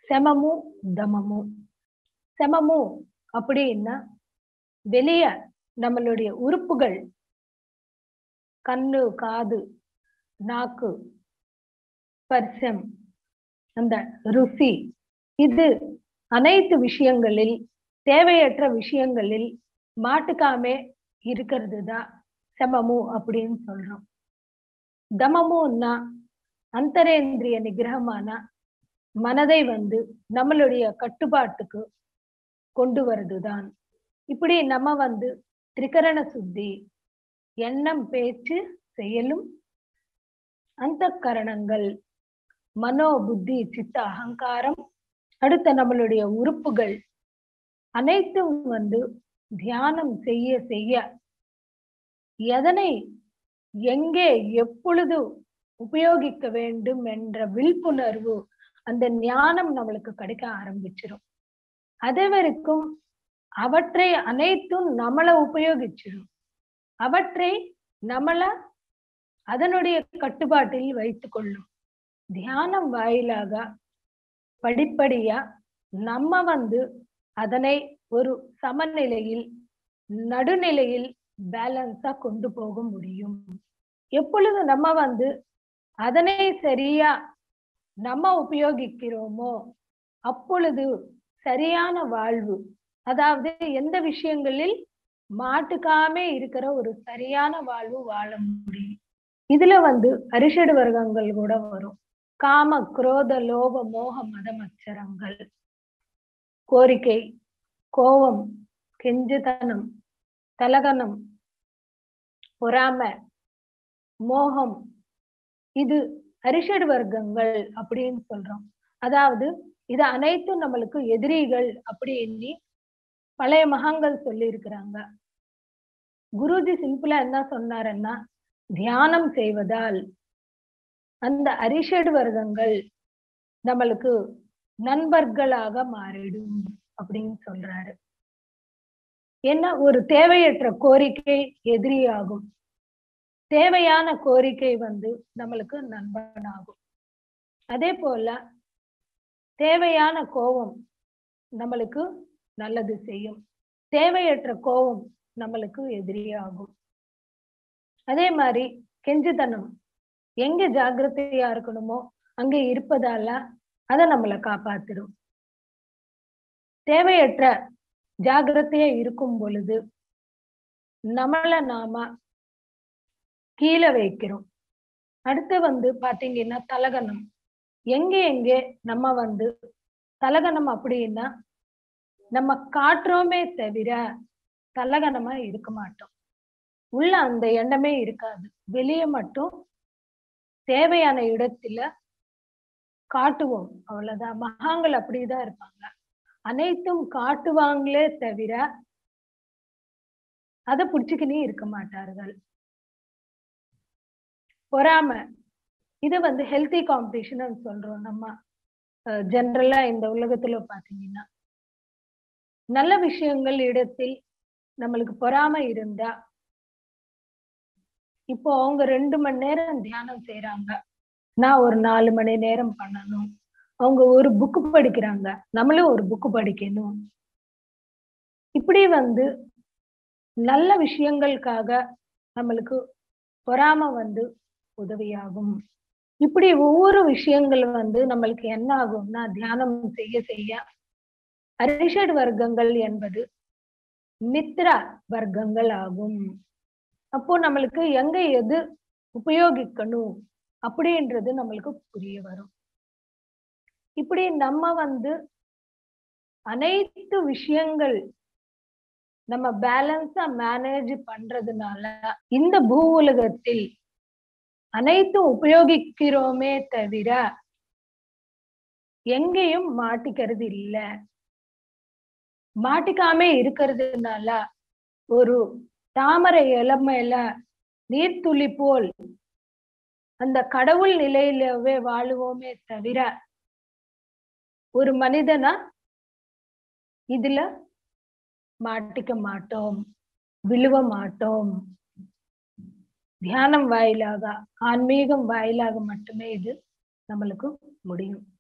செமமும் தமமும் செமமும் அப்படின்னா வெளிய நம்மளுடைய உறுப்புகள் கண்ணு காது நாக்கு ஸ்பர்சம் அந்த ருசி இது அனைத்து விஷயங்களில் தேவையற்ற விஷயங்களில் மாட்டுக்காமே இருக்கிறது தான் செமமு அப்படின்னு சொல்றோம் தமமுன்னா அந்தரேந்திரிய நிகிரகமான மனதை வந்து நம்மளுடைய கட்டுப்பாட்டுக்கு கொண்டு வருதுதான் இப்படி நம்ம வந்து திரிகரண சுத்தி எண்ணம் பேச்சு செயலும் அந்த கரணங்கள் மனோ புத்தி சித்த அகங்காரம் அடுத்த நம்மளுடைய உறுப்புகள் அனைத்தும் வந்து தியானம் செய்ய செய்ய எதனை எங்கே எப்பொழுது உபயோகிக்க வேண்டும் என்ற விழிப்புணர்வு அந்த ஞானம் நம்மளுக்கு கிடைக்க ஆரம்பிச்சிடும் அது வரைக்கும் அவற்றை அனைத்தும் நம்மள உபயோகிச்சிடும் அவற்றை நம்மள அதனுடைய கட்டுப்பாட்டில் வைத்து கொள்ளும் தியானம் வாயிலாக படிப்படியா நம்ம வந்து அதனை ஒரு சமநிலையில் நடுநிலையில் பேலன்ஸா கொண்டு போக முடியும் எப்பொழுது நம்ம வந்து அதனை சரியா நம்ம உபயோகிக்கிறோமோ அப்பொழுது சரியான வாழ்வு அதாவது எந்த விஷயங்களில் மாட்டுக்காம இருக்கிற ஒரு சரியான வாழ்வு வாழ முடியும் இதுல வந்து அரிஷடு வர்க்கங்கள் கூட வரும் காம குரோத லோப மோக மதம் அச்சரங்கள் கோரிக்கை கோபம் கெஞ்சுதனம் தலகனம் பொறாமை மோகம் இது அரிஷடு வர்க்கங்கள் அப்படின்னு சொல்றோம் அதாவது இது அனைத்தும் நம்மளுக்கு எதிரிகள் அப்படின்னு பழைய மகான்கள் சொல்லி இருக்கிறாங்க குருஜி சிம்பிளா என்ன சொன்னாருன்னா தியானம் செய்வதால் அந்த அரிஷடு வர்க்கங்கள் நம்மளுக்கு நண்பர்களாக மாறிடும் அப்படின்னு சொல்றாரு ஏன்னா ஒரு தேவையற்ற கோரிக்கை எதிரியாகும் தேவையான கோரிக்கை வந்து நம்மளுக்கு நண்பனாகும் அதே போல தேவையான கோபம் நம்மளுக்கு நல்லது செய்யும் தேவையற்ற கோபம் நம்மளுக்கு எதிரியாகும் அதே மாதிரி கெஞ்சுத்தனம் எங்க ஜாக்கிரதையா இருக்கணுமோ அங்க இருப்பதால அதை நம்மளை காப்பாத்திடும் தேவையற்ற ஜாகிரதையா இருக்கும் பொழுது நம்மள நாம கீழே வைக்கிறோம் அடுத்து வந்து பாத்தீங்கன்னா தலகணம் எங்க எங்கே நம்ம வந்து தலகணம் அப்படின்னா நம்ம காட்டுறோமே தவிர தலகணமா இருக்க மாட்டோம் உள்ள அந்த எண்ணமே இருக்காது வெளியே மட்டும் தேவையான இடத்துல காட்டுவோம் அவ்வளவுதான் மகாங்கள் அப்படிதான் இருப்பாங்க அனைத்தும் காட்டுவாங்களே தவிர அதை பிடிச்சுக்கினே இருக்க மாட்டார்கள் பொறாம இது வந்து ஹெல்த்தி காம்படிஷன் சொல்றோம் நம்ம ஜென்ரலா இந்த உலகத்துல பாத்தீங்கன்னா நல்ல விஷயங்கள் இடத்தில் நம்மளுக்கு பொறாம இருந்தா இப்போ அவங்க ரெண்டு மணி நேரம் தியானம் செய்யறாங்க நான் ஒரு நாலு மணி நேரம் பண்ணணும் அவங்க ஒரு புக்கு படிக்கிறாங்க நம்மளும் ஒரு புக்கு படிக்கணும் இப்படி வந்து நல்ல விஷயங்களுக்காக நம்மளுக்கு பொறாம வந்து உதவியாகும் இப்படி ஒவ்வொரு விஷயங்கள் வந்து நம்மளுக்கு என்ன ஆகும்னா தியானம் செய்ய செய்ய அரிஷட் வர்க்கங்கள் என்பது மித்ரா வர்க்கங்கள் ஆகும் அப்போ நம்மளுக்கு எங்க எது உபயோகிக்கணும் அப்படின்றது நம்மளுக்கு புரிய வரும் இப்படி நம்ம வந்து அனைத்து விஷயங்கள் நம்ம பேலன்ஸா மேனேஜ் பண்றதுனால இந்த பூ உலகத்தில் அனைத்தும் உபயோகிக்கிறோமே தவிர எங்கேயும் மாட்டிக்கிறது இல்ல மாட்டிக்காம இருக்கிறதுனால ஒரு தாமரை இளமையில நீர்த்துளி போல் அந்த கடவுள் நிலையிலவே வாழுவோமே தவிர ஒரு மனிதனா இதுல மாட்டிக்க மாட்டோம் விழுவ மாட்டோம் தியானம் வாயிலாக ஆன்மீகம் வாயிலாக மட்டுமே இது நம்மளுக்கு முடியும்